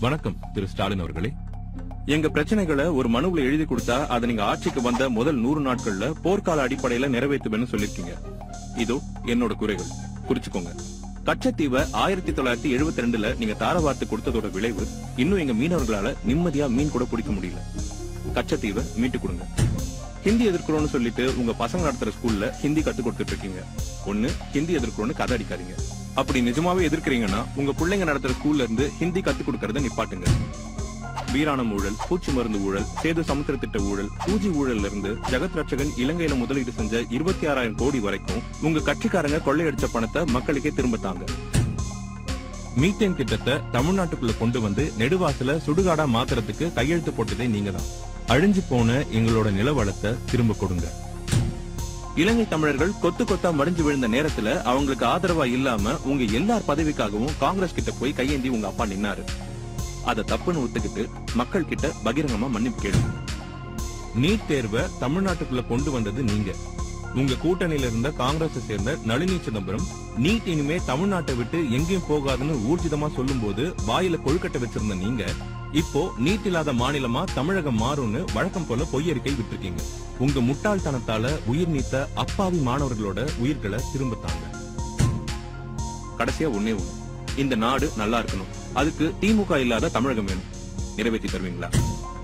வணக்கம் திரு ஸ்டாலின் அவர்களே எங்க பிரச்சனைகளை ஒரு மனுவுல எழுதி கொடுத்தா அதை நீங்க ஆட்சிக்கு வந்த முதல் நூறு நாட்கள்ல போர்க்கால அடிப்படையில நிறைவேற்றுவேன்னு சொல்லிருக்கீங்க இதோ என்னோட குறைகள் குறிச்சுக்கோங்க கச்சத்தீவை ஆயிரத்தி தொள்ளாயிரத்தி எழுபத்தி ரெண்டுல நீங்க தாரவார்த்து கொடுத்ததோட விளைவு இன்னும் எங்க மீனவர்களால நிம்மதியா மீன் கூட பிடிக்க முடியல கச்சத்தீவை மீட்டு கொடுங்க ஹிந்தி எதிர்க்கிறோம்னு சொல்லிட்டு உங்க பசங்க நடத்துற ஸ்கூல்ல ஹிந்தி கத்து கொடுத்துட்டு இருக்கீங்க ஒண்ணு ஹிந்தி எதிர்க்கிறோம்னு கதை அடிக்காதீங்க அப்படி நிஜமாவே எதிர்க்கிறீங்கன்னா உங்க பிள்ளைங்க நடத்துற ஸ்கூல்ல இருந்து ஹிந்தி கத்து கொடுக்கறத நிப்பாட்டுங்க வீராணம் ஊழல் பூச்சி மருந்து ஊழல் சேது சமுத்திர திட்ட ஊழல் பூஜி ஊழல்ல இருந்து ஜெகத் ரட்சகன் இலங்கையில முதலீடு செஞ்ச இருபத்தி ஆறாயிரம் கோடி வரைக்கும் உங்க கட்சிக்காரங்க கொள்ளையடிச்ச பணத்தை மக்களுக்கே திரும்ப தாங்க மீத்தேன் திட்டத்தை தமிழ்நாட்டுக்குள்ள கொண்டு வந்து நெடுவாசல சுடுகாடா மாத்துறதுக்கு கையெழுத்து போட்டதே நீங்க தான் அழிஞ்சு போன எங்களோட நிலவளத்தை திரும்ப கொடுங்க இலங்கை தமிழர்கள் கொத்து கொத்தா மடிஞ்சு விழுந்த நேரத்துல அவங்களுக்கு ஆதரவா இல்லாம உங்க எல்லார் பதவிக்காகவும் காங்கிரஸ் கிட்ட போய் கையேந்தி உங்க அப்பா நின்னாரு அத தப்புன்னு ஒத்துக்கிட்டு மக்கள் கிட்ட பகிரங்கமா மன்னிப்பு கேளுங்க நீட் தேர்வை தமிழ்நாட்டுக்குள்ள கொண்டு வந்தது நீங்க உங்க கூட்டணியில இருந்த காங்கிரஸ் சேர்ந்த நளினி சிதம்பரம் நீட் இனிமே தமிழ்நாட்டை விட்டு எங்கேயும் போகாதுன்னு ஊர்ஜிதமா சொல்லும்போது வாயில கொழுக்கட்டை வச்சிருந்த நீங்க இப்போ நீட் இல்லாத மாநிலமா தமிழகம் மாறும்னு வழக்கம் போல பொய்யறிக்கை விட்டுருக்கீங்க உங்க முட்டாள்தனத்தால உயிர் நீத்த அப்பாவி மாணவர்களோட உயிர்களை திரும்ப தாங்க கடைசியா ஒன்னே ஒண்ணு இந்த நாடு நல்லா இருக்கணும் அதுக்கு திமுக இல்லாத தமிழகம் வேணும் நிறைவேற்றி தருவீங்களா